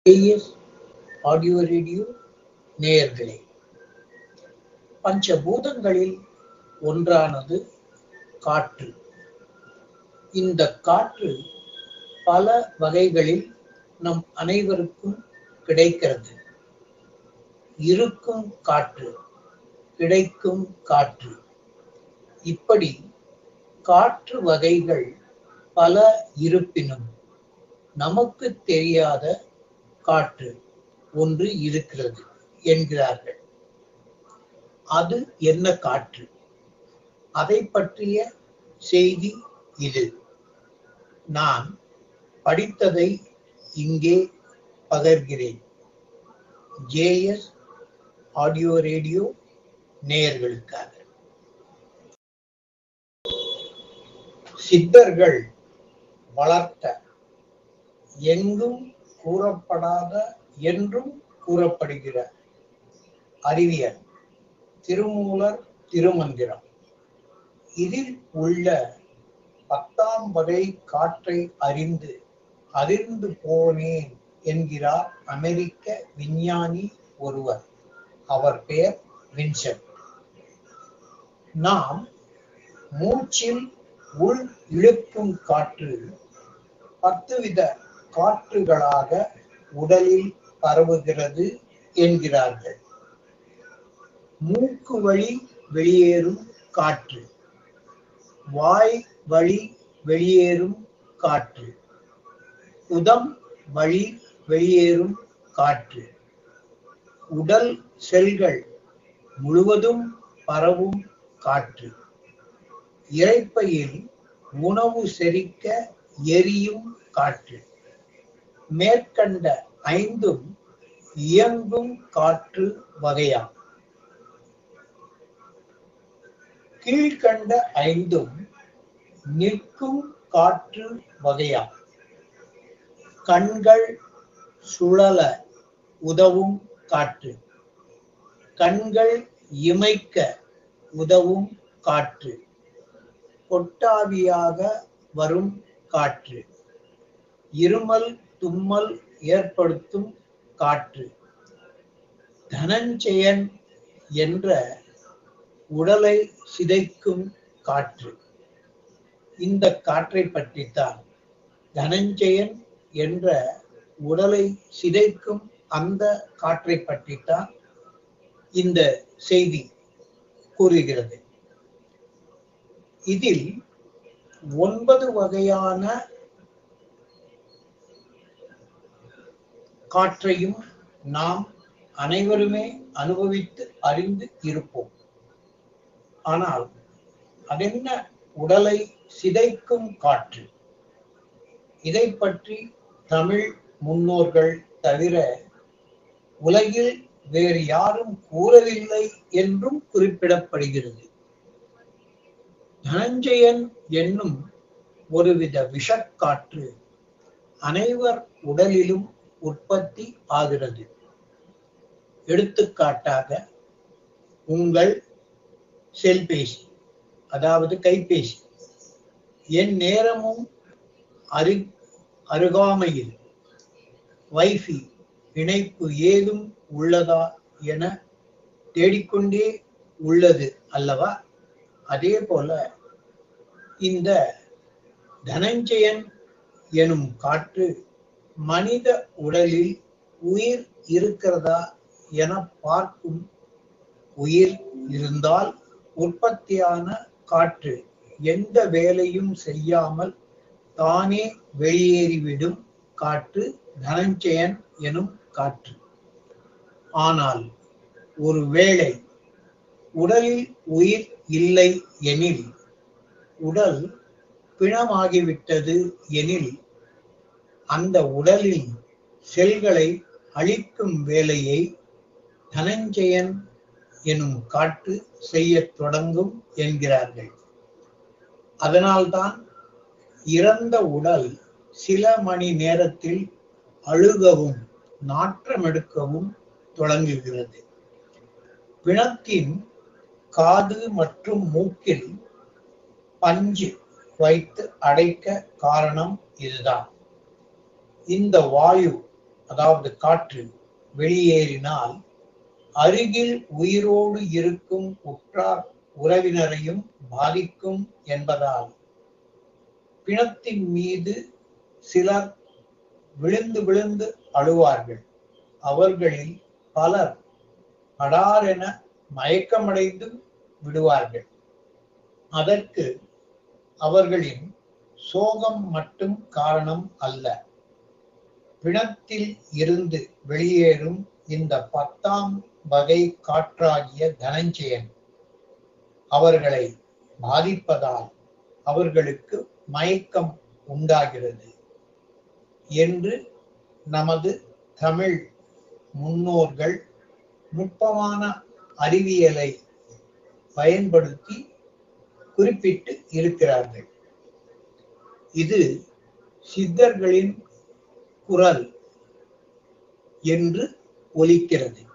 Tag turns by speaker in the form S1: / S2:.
S1: as audio radio நேயர்களே பஞ்சபூதங்களில் ஒன்றானது காற்று இந்த காற்று பல வகைகளில் நம் அனைவருக்கும் கிடைக்கிறது இருக்கும் காற்று கிடைக்கும் காற்று இப்படி காற்று வகைகள் பல இருப்பினும் நமக்கு தெரியாத காற்று ஒன்று இருக்கிறது என்கிறார்கள் அது என்ன காற்று அதை பற்றிய செய்தி இது நான் படித்ததை இங்கே பகர்கிறேன் ஜேஎஸ் ஆடியோ ரேடியோ நேயர்களுக்காக சித்தர்கள் வளர்த்த எங்கும் கூறப்படாத என்றும் கூறப்படுகிற அறிவியல் திருமூலர் திருமந்திரம் இதில் உள்ள பத்தாம் வகை காற்றை அறிந்து அதிர்ந்து போனேன் என்கிறார் அமெரிக்க விஞ்ஞானி ஒருவர் அவர் பெயர் வின்சென்ட் நாம் மூச்சில் உள் இழுக்கும் காற்று பத்து வித காற்றுகளாக உடலில் பரவுகிறது என்கிறார்கள் மூக்கு வழி வெளியேறும் காற்று வாய் வழி வெளியேறும் காற்று உதம் வழி வெளியேறும் காற்று உடல் செல்கள் முழுவதும் பரவும் காற்று இறைப்பையில் உணவு செரிக்க எரியும் காற்று மேற்கண்ட ஐந்தும் இயங்கும் காற்று வகையாம் கீழ்கண்ட ஐந்தும் நிற்கும் காற்று வகையாம் கண்கள் சுழல உதவும் காற்று கண்கள் இமைக்க உதவும் காற்று கொட்டாவியாக வரும் காற்று இருமல் தும்மல் ஏற்படுத்தும் காற்று தனஞ்சயன் என்ற உடலை சிதைக்கும் காற்று இந்த காற்றை பற்றித்தான் தனஞ்சயன் என்ற உடலை சிதைக்கும் அந்த காற்றை பற்றித்தான் இந்த செய்தி கூறுகிறது இதில் ஒன்பது வகையான காற்றையும் நாம் அனைவருமே அனுபவித்து அறிந்து இருப்போம் ஆனால் அதென்ன உடலை சிதைக்கும் காற்று இதை பற்றி தமிழ் முன்னோர்கள் தவிர உலகில் வேறு யாரும் கூறவில்லை என்றும் குறிப்பிடப்படுகிறது தனஞ்சயன் என்னும் ஒருவித விஷக்காற்று அனைவர் உடலிலும் உற்பத்தி ஆகிறது எடுத்துக்காட்டாக உங்கள் செல்பேசி அதாவது கைபேசி என் நேரமும் அரு அருகாமையில் வைஃபி இணைப்பு ஏதும் உள்ளதா என தேடிக்கொண்டே உள்ளது அல்லவா அதே போல இந்த தனஞ்சயன் எனும் காற்று மனித உடலில் உயிர் இருக்கிறதா என பார்க்கும் உயிர் இருந்தால் உற்பத்தியான காற்று எந்த வேலையும் செய்யாமல் தானே வெளியேறிவிடும் காற்று தனஞ்சயன் எனும் காற்று ஆனால் ஒரு வேளை உடலில் உயிர் இல்லை எனில் உடல் பிணமாகிவிட்டது எனில் அந்த உடலில் செல்களை அழிக்கும் வேலையை தனஞ்சயன் எனும் காற்று செய்யத் தொடங்கும் என்கிறார்கள் அதனால்தான் இறந்த உடல் சில மணி நேரத்தில் அழுகவும் நாற்றமெடுக்கவும் தொடங்குகிறது பிணத்தின் காது மற்றும் மூக்கில் பஞ்சு வைத்து அடைக்க காரணம் இதுதான் இந்த வாயு அதாவது காற்று வெளியேறினால் அருகில் உயிரோடு இருக்கும் உற்றார் உறவினரையும் பாதிக்கும் என்பதால் பிணத்தின் மீது சிலர் விழுந்து விழுந்து அழுவார்கள் அவர்களில் பலர் படாரென மயக்கமடைந்து விடுவார்கள் அதற்கு அவர்களின் சோகம் மட்டும் காரணம் அல்ல பிணத்தில் இருந்து வெளியேறும் இந்த பத்தாம் வகை காற்றாகிய தனஞ்சயன் அவர்களை பாதிப்பதால் அவர்களுக்கு மயக்கம் உண்டாகிறது என்று நமது தமிழ் முன்னோர்கள் நுட்பமான அறிவியலை பயன்படுத்தி குறிப்பிட்டு இருக்கிறார்கள் இது சித்தர்களின் குரல் என்று ஒலிக்கிறது